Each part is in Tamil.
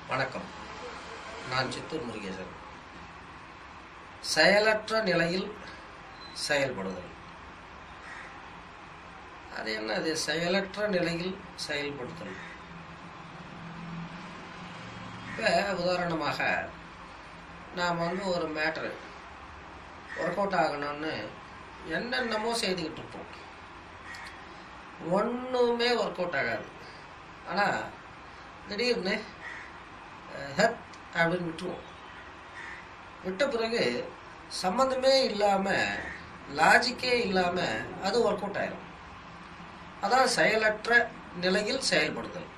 வணக்கம் நான் சித்தூர் முருகேசன் செயலற்ற நிலையில் செயல்படுதல் அது என்னது செயலற்ற நிலையில் செயல்படுதல் இப்போ உதாரணமாக நாம் வந்து ஒரு மேட்ரு ஒர்க் அவுட் ஆகணும்னு என்னென்னமோ செய்துக்கிட்டு இருப்போம் ஒன்றுமே ஒர்க் அவுட் ஆகாது ஆனால் திடீர்னு ஹெத் அப்படின்னு விட்டுருவோம் விட்ட பிறகு சம்மந்தமே இல்லாமல் லாஜிக்கே இல்லாமல் அது ஒர்க் அவுட் ஆயிரும் அதான் செயலற்ற நிலையில் செயல்படுதல்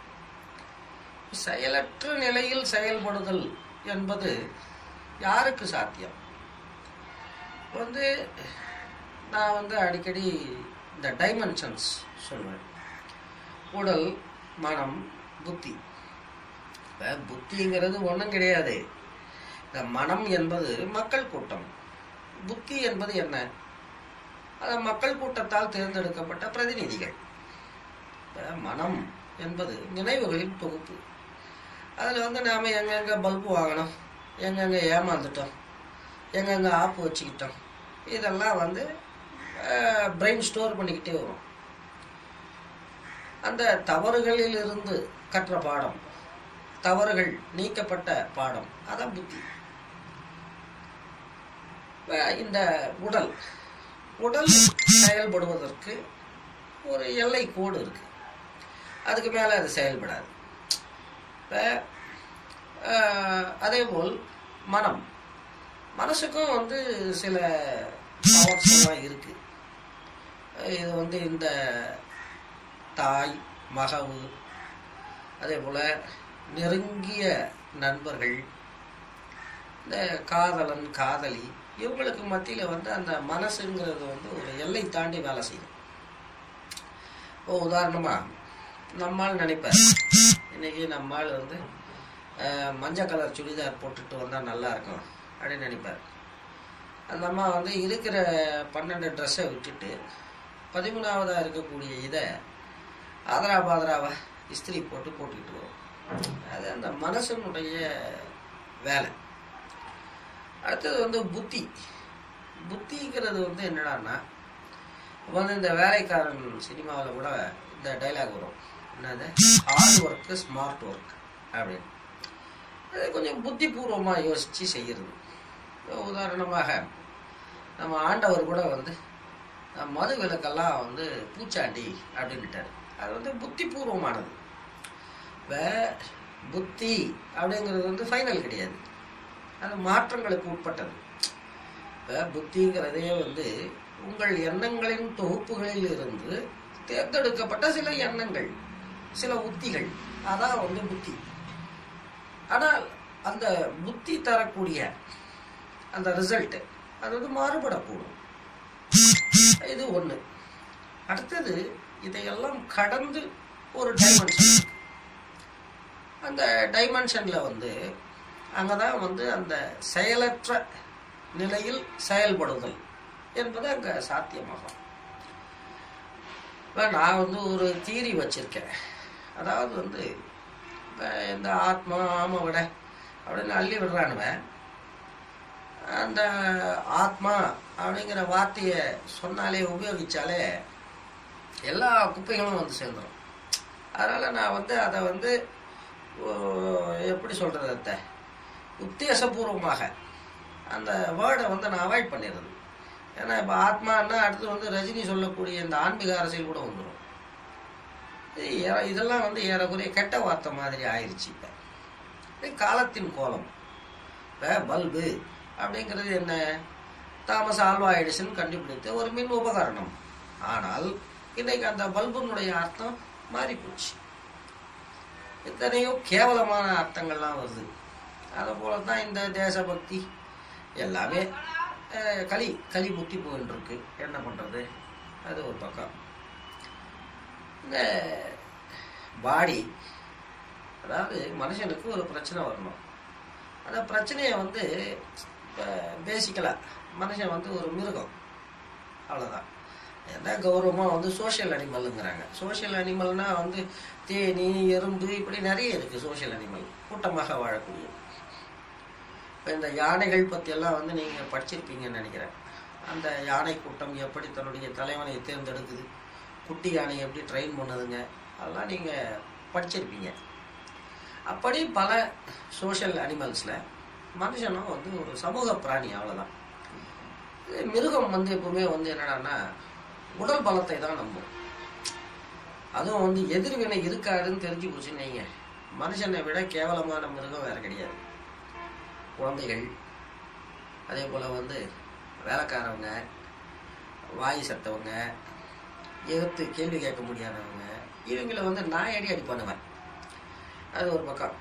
செயலற்ற நிலையில் செயல்படுதல் என்பது யாருக்கு சாத்தியம் வந்து நான் வந்து அடிக்கடி இந்த டைமென்ஷன்ஸ் சொல்லுவேன் உடல் மனம் புத்தி இப்போ புத்திங்கிறது ஒன்றும் கிடையாது இந்த மனம் என்பது மக்கள் கூட்டம் புத்தி என்பது என்ன அது மக்கள் கூட்டத்தால் தேர்ந்தெடுக்கப்பட்ட பிரதிநிதிகள் இப்போ மனம் என்பது நினைவுகளின் தொகுப்பு அதில் வந்து நாம் எங்கெங்கே பல்பு வாங்கினோம் எங்கெங்கே ஏமாந்துட்டோம் எங்கெங்கே ஆப்பு வச்சுக்கிட்டோம் இதெல்லாம் வந்து பிரெயின் ஸ்டோர் பண்ணிக்கிட்டே வரும் அந்த தவறுகளில் இருந்து கற்ற பாடம் தவறுகள் நீக்கப்பட்ட பாடம் அதான் புத்தி இந்த உடல் உடல் செயல்படுவதற்கு ஒரு எல்லை கோடு இருக்கு அதுக்கு மேலே அது செயல்படாது இப்போ அதே போல் மனம் மனசுக்கும் வந்து சில பவர்ஸ் எல்லாம் இருக்கு இது வந்து இந்த தாய் மகவு அதே போல் நெருங்கிய நண்பர்கள் இந்த காதலன் காதலி இவங்களுக்கு மத்தியில் வந்து அந்த மனசுங்கிறது வந்து ஒரு எல்லை தாண்டி வேலை செய்யும் இப்போ உதாரணமாக நம்மால் நினைப்பார் இன்னைக்கு நம்மால் வந்து மஞ்சள் கலர் சுடிதார் போட்டுட்டு வந்தால் நல்லா இருக்கும் அப்படின்னு நினைப்பார் அந்த அம்மா வந்து இருக்கிற பன்னெண்டு ட்ரெஸ்ஸை விட்டுட்டு பதிமூணாவதாக இருக்கக்கூடிய இதை ஆதரா பாதராவை இஸ்திரி போட்டு போட்டுக்கிட்டு வரும் அது அந்த மனசனுடைய வேலை அடுத்தது வந்து புத்தி புத்திங்கிறது வந்து என்னடான்னா வந்து இந்த வேலைக்காரன் சினிமாவில் கூட இந்த டைலாக் வரும் என்னது ஹார்ட் ஒர்க்கு ஸ்மார்ட் ஒர்க் அப்படின்னு அது கொஞ்சம் புத்திபூர்வமாக யோசித்து செய்கிறது உதாரணமாக நம்ம ஆண்டவர் கூட வந்து மது விலக்கெல்லாம் வந்து பூச்சாண்டி அப்படின்ட்டார் அது வந்து புத்திபூர்வமானது இப்போ புத்தி அப்படிங்கிறது வந்து ஃபைனல் கிடையாது அது மாற்றங்களுக்கு உட்பட்டது இப்போ புத்திங்கிறதே வந்து உங்கள் எண்ணங்களின் தொகுப்புகளில் இருந்து தேர்ந்தெடுக்கப்பட்ட சில எண்ணங்கள் சில உத்திகள் அதான் வந்து புத்தி ஆனால் அந்த புத்தி தரக்கூடிய அந்த ரிசல்ட் அது வந்து மாறுபடக்கூடும் இது ஒன்று அடுத்தது இதையெல்லாம் கடந்து ஒரு டைமென்ஷன் அந்த டைமென்ஷனில் வந்து அங்கே தான் வந்து அந்த செயலற்ற நிலையில் செயல்படுதல் என்பது அங்கே சாத்தியமாகும் இப்போ நான் வந்து ஒரு தீரி வச்சுருக்கேன் அதாவது வந்து இந்த ஆத்மா ஆமை விட அப்படின்னு அள்ளி விடுறானுவன் அந்த ஆத்மா அப்படிங்கிற வார்த்தையை சொன்னாலே உபயோகித்தாலே எல்லா குப்பைகளும் வந்து சேர்ந்துடும் அதனால் நான் வந்து அதை வந்து எப்படி சொல்கிறது அத்தை உத்தேசபூர்வமாக அந்த வேர்டை வந்து நான் அவாய்ட் பண்ணிடுறது ஏன்னா இப்போ ஆத்மான்னா அடுத்து வந்து ரஜினி சொல்லக்கூடிய இந்த ஆன்மீக அரசியல் கூட வந்துடும் இதெல்லாம் வந்து ஏறக்குறைய கெட்ட வார்த்தை மாதிரி ஆயிடுச்சு இப்போ காலத்தின் கோலம் இப்போ பல்பு அப்படிங்கிறது என்ன தாமஸ் ஆல்வா எடிசன் கண்டுபிடித்த ஒரு மின் உபகரணம் ஆனால் இன்னைக்கு அந்த பல்புனுடைய அர்த்தம் மாறி போச்சு எத்தனையோ கேவலமான அர்த்தங்கள்லாம் வருது அதை போல தான் இந்த தேசபக்தி எல்லாமே களி களி முத்தி போயின்னு இருக்கு என்ன பண்ணுறது அது ஒரு பக்கம் இந்த பாடி அதாவது மனுஷனுக்கு ஒரு பிரச்சனை வரணும் அந்த பிரச்சனையை வந்து இப்போ பேசிக்கலாக மனுஷன் வந்து ஒரு மிருகம் அவ்வளோதான் என்ன கௌரவமாக வந்து சோஷியல் அனிமலுங்கிறாங்க சோஷியல் அனிமல்னா வந்து தேனி எறும்பு இப்படி நிறைய இருக்குது சோஷியல் அனிமல் கூட்டமாக வாழக்கூடியது இப்போ இந்த யானைகள் பற்றியெல்லாம் வந்து நீங்கள் படிச்சிருப்பீங்கன்னு நினைக்கிறேன் அந்த யானை கூட்டம் எப்படி தன்னுடைய தலைவனை தேர்ந்தெடுக்குது குட்டி யானை எப்படி ட்ரெயின் பண்ணுதுங்க அதெல்லாம் நீங்கள் படிச்சிருப்பீங்க அப்படி பல சோஷியல் அனிமல்ஸில் மனுஷனும் வந்து ஒரு சமூக பிராணி அவ்வளோதான் இது மிருகம் வந்து எப்பவுமே வந்து என்னடான்னா உடல் பலத்தை தான் நம்பும் அதுவும் வந்து எதிர்வினை இருக்காதுன்னு தெரிஞ்சு போச்சுன்னு வைங்க மனுஷனை விட கேவலமான மிருகம் வேற கிடையாது குழந்தைகள் அதே போல் வந்து வேலைக்காரவங்க வாய் சத்தவங்க எதிர்த்து கேள்வி கேட்க முடியாதவங்க இவங்கள வந்து நான் அடி அடி பண்ணுவேன் அது ஒரு பக்கம்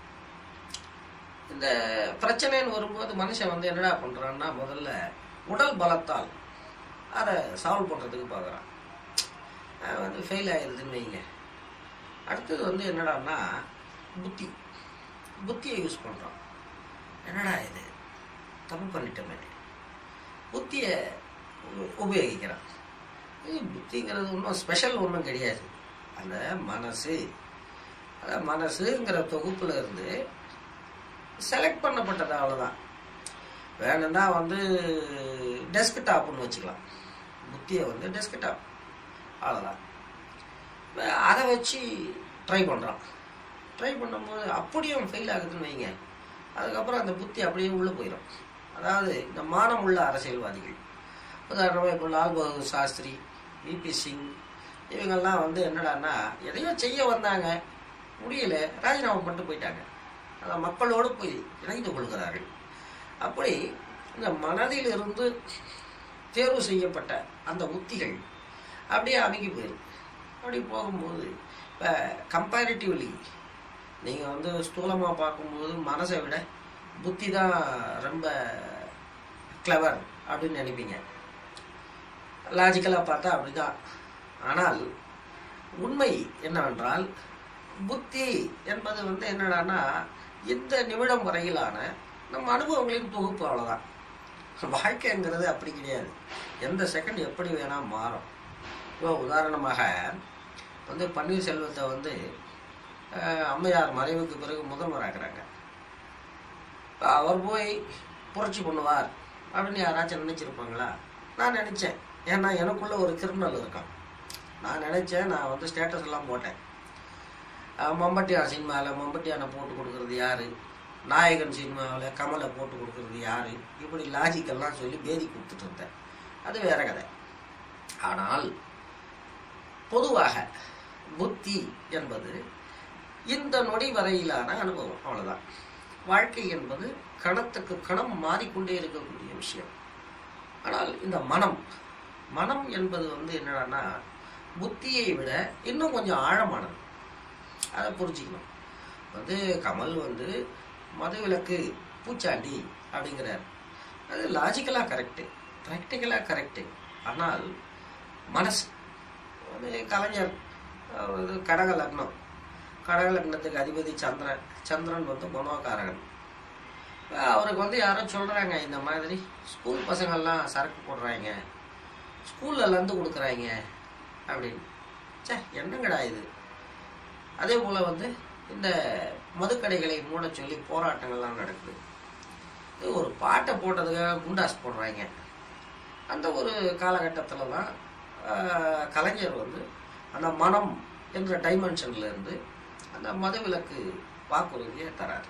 இந்த பிரச்சனைன்னு வரும்போது மனுஷன் வந்து என்னடா பண்ணுறான்னா முதல்ல உடல் பலத்தால் அதை சால்வ் பண்ணுறதுக்கு பார்க்குறான் அது வந்து ஃபெயில் ஆயிடுதுன்னு வைங்க அடுத்தது வந்து என்னடான்னா புத்தி புத்தியை யூஸ் பண்ணுறான் என்னடா இது தப்பு பண்ணிட்டோமே புத்தியை உ- உபயோகிக்கிறான் இது புத்திங்கிறது ஒன்றும் ஸ்பெஷல் ஒன்றும் கிடையாது அந்த மனசு அந்த மனசுங்கிற தொகுப்புல இருந்து செலக்ட் பண்ணப்பட்டது அவ்வளோதான் வேணும்னா வந்து டெஸ்க்டாப்னு வச்சுக்கலாம் புத்தியை வந்து டெஸ்க்டாப் அவ்வளோதான் வே- அதை வச்சு ட்ரை பண்ணுறான் ட்ரை பண்ணும்போது அப்படியும் ஃபெயில் ஆகுதுன்னு வைங்க அதுக்கப்புறம் அந்த புத்தி அப்படியே உள்ளே போயிடும் அதாவது இந்த மானம் உள்ள அரசியல்வாதிகள் உதாரணமாக இப்போ லால் பகதூர் சாஸ்திரி விபி சிங் இவங்கெல்லாம் வந்து என்னடான்னா எதையோ செய்ய வந்தாங்க முடியல ராஜினாமா பண்ணிட்டு போயிட்டாங்க அதான் மக்களோடு போய் இணைந்து கொள்கிறார்கள் அப்படி இந்த மனதிலிருந்து தேர்வு செய்யப்பட்ட அந்த உத்திகள் அப்படியே அமைக்கி போயிடும் அப்படி போகும்போது இப்போ கம்பேரிட்டிவ்லி நீங்கள் வந்து ஸ்தூலமாக பார்க்கும்போது மனசை விட புத்தி தான் ரொம்ப கிளவர் அப்படின்னு நினைப்பீங்க லாஜிக்கலாக பார்த்தா அப்படிதான் ஆனால் உண்மை என்னவென்றால் புத்தி என்பது வந்து என்னடான்னா இந்த நிமிடம் வரையிலான நம்ம அனுபவங்களின் தொகுப்பு அவ்வளோதான் வாழ்க்கைங்கிறது அப்படி கிடையாது எந்த செகண்ட் எப்படி வேணால் மாறும் இப்போ உதாரணமாக வந்து பன்னீர்செல்வத்தை வந்து அஹ், அம்மையார் மறைவுக்கு பிறகு முதல்வராக்குறாங்க இப்ப அவர் போய் புரட்சி பண்ணுவார் அப்படின்னு யாராச்சும் நினைச்சிருப்பாங்களா நான் நினைச்சேன் ஏன்னா எனக்குள்ள ஒரு கிரிமினல் இருக்கான் நான் நினைச்சேன் நான் வந்து ஸ்டேட்டஸ் எல்லாம் போட்டேன் அஹ் மம்பட்டியார் சினிமாவில் மம்பட்டியானை போட்டு கொடுக்கறது யாரு நாயகன் சினிமாவில் கமலை போட்டு கொடுக்கறது யாரு இப்படி லாஜிக்கெல்லாம் சொல்லி பேதி கொடுத்துட்டு இருந்தேன் அது வேற கதை ஆனால் பொதுவாக புத்தி என்பது இந்த நொடி வரையிலான அனுபவம் அவ்வளவுதான் வாழ்க்கை என்பது கணத்துக்கு கணம் மாறிக்கொண்டே இருக்கக்கூடிய விஷயம் ஆனால் இந்த மனம் மனம் என்பது வந்து என்னடான்னா புத்தியை விட இன்னும் கொஞ்சம் ஆழமானது அதை புரிஞ்சுக்கணும் வந்து கமல் வந்து மதுவிலக்கு பூச்சாண்டி அப்படிங்கிறார் அது லாஜிக்கலாக கரெக்டு ப்ராக்டிக்கலாக கரெக்டு ஆனால் மனசு வந்து கலைஞர் அவர் வந்து கடக லக்னம் கடக லக்னத்துக்கு அதிபதி சந்திரன் சந்திரன் வந்து மனோகாரகன் அவருக்கு வந்து யாரோ சொல்கிறாங்க இந்த மாதிரி ஸ்கூல் பசங்கள்லாம் சரக்கு போடுறாங்க ஸ்கூல்ல லந்து கொடுக்குறாங்க அப்படின்னு ச்சே என்னங்கடா இது அதே போல் வந்து இந்த மதுக்கடைகளை மூட சொல்லி போராட்டங்கள்லாம் நடக்குது இது ஒரு பாட்டை போட்டதுக்காக குண்டாஸ் போடுறாங்க அந்த ஒரு காலகட்டத்தில் தான் ஆஹ், கலைஞர் வந்து அந்த மனம் என்ற டைமென்ஷன்ல இருந்து அந்த மதுவிலக்கு வாக்குறுதியை தரார்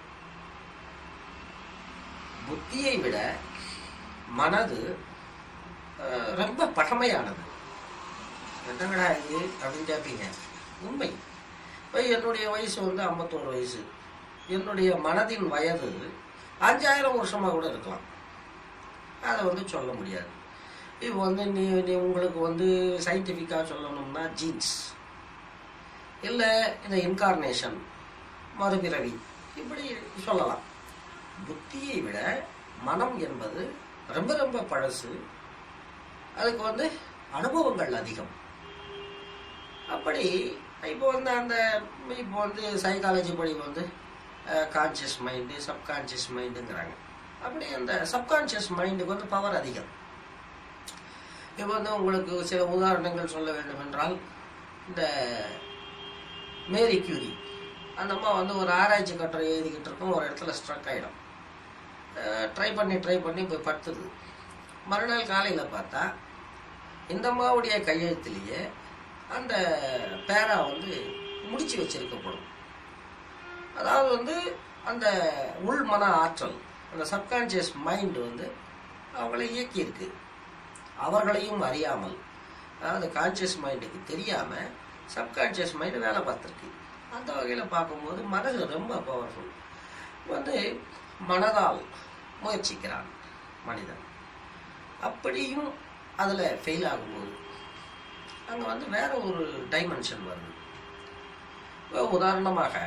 புத்தியை விட மனது ஆஹ், ரொம்ப பழமையானது என்னங்கடா இது அப்படின்னு கேட்பீங்க உண்மை இப்போ என்னுடைய வயசு வந்து ஐம்பத்தோரு வயசு என்னுடைய மனதின் வயது அஞ்சாயிரம் வருஷமாக கூட இருக்கலாம் அதை வந்து சொல்ல முடியாது இப்போ வந்து நீ நீ உங்களுக்கு வந்து சயின்டிஃபிக்காக சொல்லணும்னா ஜீன்ஸ் இல்லை இந்த இன்கார்னேஷன் மறுபிறவி இப்படி சொல்லலாம் புத்தியை விட மனம் என்பது ரொம்ப ரொம்ப பழசு அதுக்கு வந்து அனுபவங்கள் அதிகம் அப்படி இப்போ வந்து அந்த இப்போ வந்து சைக்காலஜி படி வந்து கான்சியஸ் மைண்டு சப்கான்சியஸ் மைண்டுங்கிறாங்க அப்படி அந்த சப்கான்சியஸ் மைண்டுக்கு வந்து பவர் அதிகம் இப்போ வந்து உங்களுக்கு சில உதாரணங்கள் சொல்ல வேண்டும் என்றால் இந்த மேரி கியூரி அந்த அம்மா வந்து ஒரு ஆராய்ச்சி கட்டுரை எழுதிக்கிட்டு இருக்கும் ஒரு இடத்துல ஸ்ட்ரக் ஆகிடும் ட்ரை பண்ணி ட்ரை பண்ணி போய் படுத்துது மறுநாள் காலையில் பார்த்தா இந்த அம்மாவுடைய கையெழுத்துலேயே அந்த பேரா வந்து முடிச்சு வச்சிருக்கப்படும் அதாவது வந்து அந்த உள் மன ஆற்றல் அந்த சப்கான்சியஸ் மைண்ட் வந்து அவங்களை இயக்கியிருக்கு அவர்களையும் அறியாமல் அதாவது கான்சியஸ் மைண்டுக்கு தெரியாமல் சப்கான்சியஸ் மைண்டு வேலை பார்த்துருக்கு அந்த வகையில் பார்க்கும்போது மனது ரொம்ப பவர்ஃபுல் வந்து மனதால் முயற்சிக்கிறான் மனிதன் அப்படியும் அதில் ஃபெயில் ஆகும்போது அங்கே வந்து வேற ஒரு டைமென்ஷன் வருது இப்போ உதாரணமாக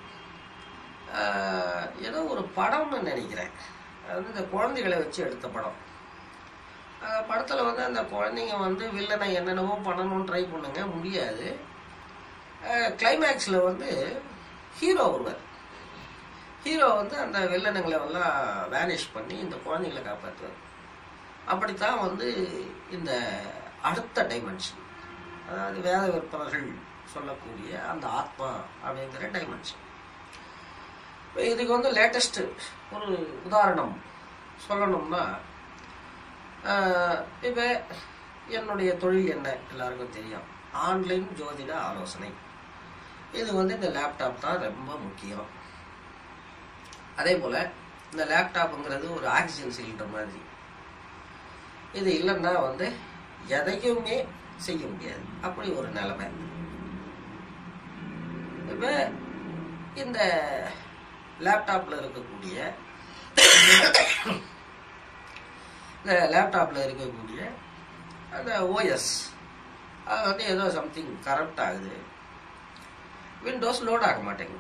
ஆஹ், ஏதோ ஒரு படம்னு நினைக்கிறேன் அது வந்து இந்த குழந்தைகளை வச்சு எடுத்த படம் அந்த படத்தில் வந்து அந்த குழந்தைங்க வந்து வில்லனை என்னென்னவோ பண்ணணும்னு ட்ரை பண்ணுங்க முடியாது கிளைமேக்ஸில் வந்து ஹீரோ ஒருவர் ஹீரோ வந்து அந்த வில்லனுங்களை எல்லாம் வேனிஷ் பண்ணி இந்த குழந்தைங்களை காப்பாற்றுவார் அப்படித்தான் வந்து இந்த அடுத்த டைமென்ஷன் அதாவது வேத விற்பனர்கள் சொல்லக்கூடிய அந்த ஆத்மா அப்படிங்கிற டைமென்ஷன் இப்போ இதுக்கு வந்து லேட்டஸ்ட் ஒரு உதாரணம் சொல்லணும்னா இப்போ என்னுடைய தொழில் என்ன எல்லாருக்கும் தெரியும் ஆன்லைன் ஜோதிட ஆலோசனை இது வந்து இந்த லேப்டாப் தான் ரொம்ப முக்கியம் அதே போல் இந்த லேப்டாப்புங்கிறது ஒரு ஆக்சிஜன் சிலிண்டர் மாதிரி இது இல்லைன்னா வந்து எதையுமே செய்ய முடியாது அப்படி ஒரு நிலைமை இப்போ இந்த லேப்டாப்பில் இருக்கக்கூடிய இந்த லேப்டாப்பில் இருக்கக்கூடிய அந்த ஓஎஸ் அது வந்து ஏதோ சம்திங் கரப்ட் ஆகுது விண்டோஸ் லோட் ஆக மாட்டேங்குது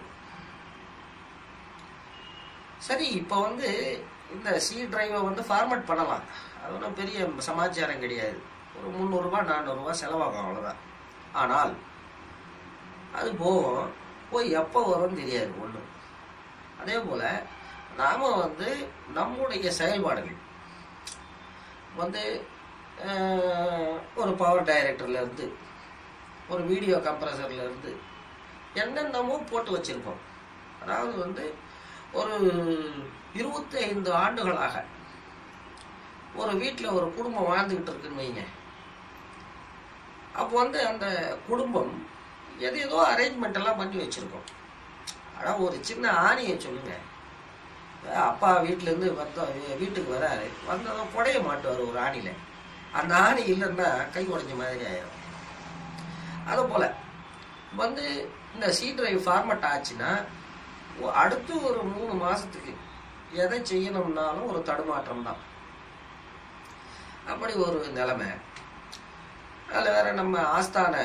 சரி இப்போ வந்து இந்த சி டிரைவை வந்து ஃபார்மேட் பண்ணலாம் அது ஒன்றும் பெரிய சமாச்சாரம் கிடையாது ஒரு முந்நூறுரூபா நானூறுரூவா செலவாகும் அவ்வளோதான் ஆனால் அது போகும் போய் எப்போ வரும்னு தெரியாது ஒன்று அதே போல் நாம் வந்து நம்முடைய செயல்பாடுகள் வந்து அஹ், ஒரு பவர் டைரக்டர்லேருந்து ஒரு வீடியோ கம்ப்ரஸர்லேருந்து என்னென்னமோ போட்டு வச்சுருக்கோம் அதாவது வந்து ஒரு இருபத்தி ஐந்து ஆண்டுகளாக ஒரு வீட்டில் ஒரு குடும்பம் வாழ்ந்துக்கிட்டு இருக்குன்னு வைங்க அப்போ வந்து அந்த குடும்பம் எது ஏதோ அரேஞ்ச்மெண்ட் எல்லாம் பண்ணி வச்சுருக்கோம் ஆனால் ஒரு சின்ன ஆணியை சொல்லுங்க அப்பா வீட்டிலேருந்து வந்தோம் வீட்டுக்கு வராரு வந்ததும் குடைய மாட்டுவார் ஒரு ஆணியில் அந்த ஆணி இல்லைன்னா கை உடைஞ்ச மாதிரி ஆயிரும் அது போல் வந்து இந்த சி டிரைவ் ஃபார்மட் ஆச்சுன்னா ஒ- அடுத்து ஒரு மூணு மாதத்துக்கு எதை செய்யணும்னாலும் ஒரு தடுமாற்றம் தான் அப்படி ஒரு நிலைமை அதில் வேற நம்ம ஆஸ்தான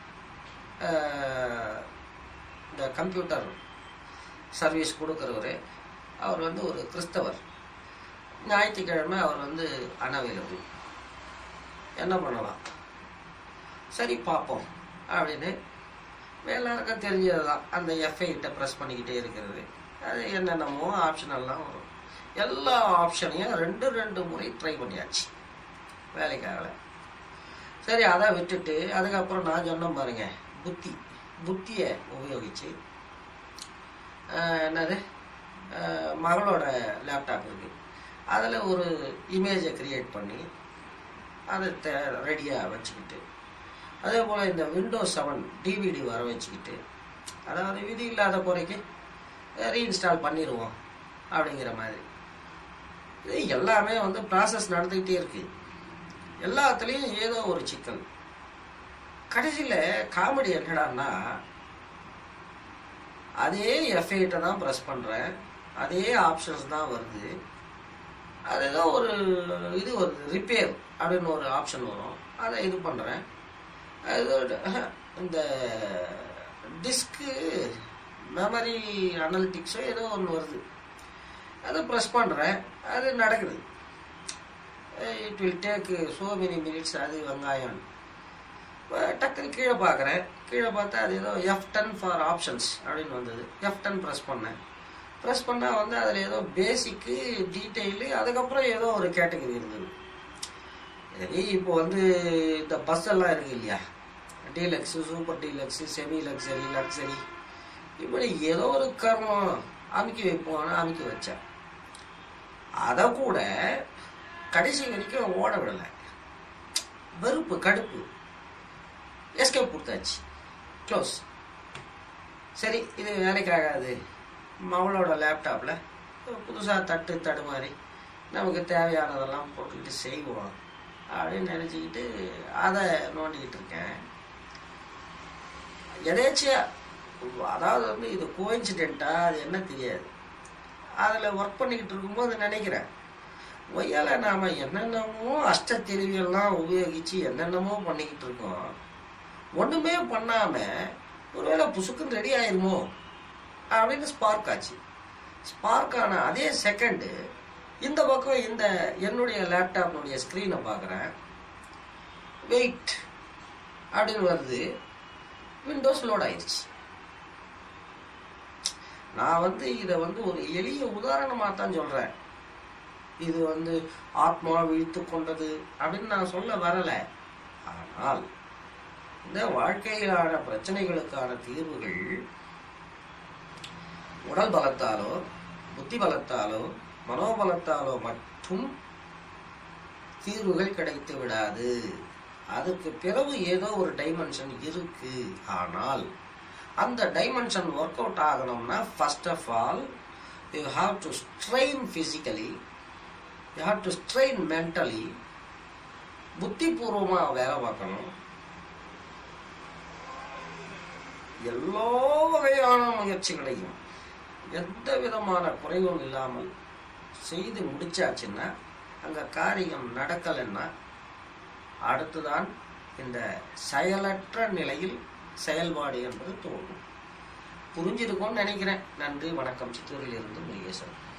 அஹ், இந்த கம்ப்யூட்டர் சர்வீஸ் கொடுக்குறவர் அவர் வந்து ஒரு கிறிஸ்தவர் ஞாயிற்றுக்கிழமை அவர் வந்து அனவைலபிள் என்ன பண்ணலாம் சரி பார்ப்போம் அப்படின்னு எல்லாருக்கும் தெரிஞ்சது தான் அந்த எஃப்ஐகிட்ட ப்ரெஸ் பண்ணிக்கிட்டே இருக்கிறது அது என்னென்னமோ ஆப்ஷன் எல்லாம் வரும் எல்லா ஆப்ஷனையும் ரெண்டு ரெண்டு முறை ட்ரை பண்ணியாச்சு வேலைக்காகல சரி அதை விட்டுட்டு அதுக்கப்புறம் நான் சொன்னேன் பாருங்க புத்தி புத்தியை உபயோகிச்சு ஆஹ், என்னது ஆஹ், மகளோட லேப்டாப் இருக்கு அதில் ஒரு இமேஜை கிரியேட் பண்ணி அதை ரெடியாக வச்சுக்கிட்டு அதே போல் இந்த விண்டோஸ் செவன் டிவிடி வர வச்சுக்கிட்டு அதாவது விதி இல்லாத குறைக்கு ரீஇன்ஸ்டால் பண்ணிடுவோம் அப்படிங்கிற மாதிரி இது எல்லாமே வந்து ப்ராசஸ் நடந்துக்கிட்டே இருக்கு எல்லாத்துலேயும் ஏதோ ஒரு சிக்கல் கடைசியில் காமெடி என்னடான்னா அதே எஃப்ஐட்டை தான் ப்ரெஸ் பண்ணுறேன் அதே ஆப்ஷன்ஸ் தான் வருது அது ஏதோ ஒரு இது வருது ரிப்பேர் அப்படின்னு ஒரு ஆப்ஷன் வரும் அதை இது பண்ணுறேன் அது ஒரு- இந்த டிஸ்க்கு மெமரி அனலிட்டிக்ஸோ ஏதோ ஒன்று வருது அதை ப்ரெஸ் பண்ணுறேன் அது நடக்குது it will take so many minutes அது வெங்காயம் அஹ் டக்குன்னு கீழே பார்க்குறேன் கீழே பார்த்தா அது ஏதோ எஃப் டென் ஃபார் ஆப்ஷன்ஸ் அப்படின்னு வந்தது எஃப் டென் ப்ரெஸ் பண்ணேன் ப்ரெஸ் பண்ணால் வந்து அதில் ஏதோ பேசிக்கு டீட்டெயிலு அதுக்கப்புறம் ஏதோ ஒரு கேட்டகரி இருந்தது சரி இப்போ வந்து இந்த பஸ் எல்லாம் இருக்கு இல்லையா deluxe super deluxe semi luxury luxury இப்படி ஏதோ ஒரு கர்மம் அமுக்கி வைப்போம்னு அமுக்கி வச்சேன் அதை கூட கடைசி வரைக்கும் ஓட விடலை வெறுப்பு கடுப்பு எஸ்கேப் கொடுத்தாச்சு க்ளோஸ் சரி இது வேலைக்கு ஆகாது மவளோட லேப்டாப்பில் புதுசாக தட்டு தடுமாறி நமக்கு தேவையானதெல்லாம் போட்டுக்கிட்டு செய்வோம் அப்படின்னு நினச்சிக்கிட்டு அதை நோண்டிக்கிட்டு இருக்கேன் எதேச்சியா அதாவது வந்து இது கோயின்சிடென்ட்டா அது என்ன தெரியாது அதில் ஒர்க் பண்ணிக்கிட்டு இருக்கும்போது நினைக்கிறேன் ஒய்யால நாம் என்னென்னமோ அஷ்ட தெரிவியெல்லாம் உபயோகித்து என்னென்னமோ பண்ணிக்கிட்டு இருக்கோம் ஒன்றுமே பண்ணாமல் ஒருவேளை புசுக்குன்னு ரெடி ஆயிருமோ அப்படின்னு ஸ்பார்க் ஆச்சு ஸ்பார்க் ஆன அதே செகண்டு இந்த பக்கம் இந்த என்னுடைய லேப்டாப்னுடைய ஸ்க்ரீனை பார்க்குறேன் வெயிட் அப்படின்னு வருது விண்டோஸ் லோட் ஆயிடுச்சு நான் வந்து இதை வந்து ஒரு எளிய உதாரணமாக தான் சொல்கிறேன் இது வந்து ஆத்மா விழித்து கொண்டது அப்படின்னு நான் சொல்ல வரலை ஆனால் இந்த வாழ்க்கையிலான பிரச்சனைகளுக்கான தீர்வுகள் உடல் பலத்தாலோ புத்தி பலத்தாலோ மனோபலத்தாலோ மட்டும் தீர்வுகள் கிடைத்து விடாது அதுக்கு பிறகு ஏதோ ஒரு டைமென்ஷன் இருக்கு ஆனால் அந்த டைமென்ஷன் ஒர்க் அவுட் ஆகணும்னா first of all you have to strain physically you have to strain mentally புத்திபூர்வமாக வேலை பார்க்கணும் எல்லா வகையான முயற்சிகளையும் எந்த விதமான குறைவும் இல்லாமல் செய்து முடிச்சாச்சுன்னா அங்கே காரியம் நடக்கலைன்னா அடுத்துதான் இந்த செயலற்ற நிலையில் செயல்பாடு என்பது தோணும் புரிஞ்சிருக்கும்னு நினைக்கிறேன் நன்றி வணக்கம் சித்தூரில் இருந்து முருகேசன்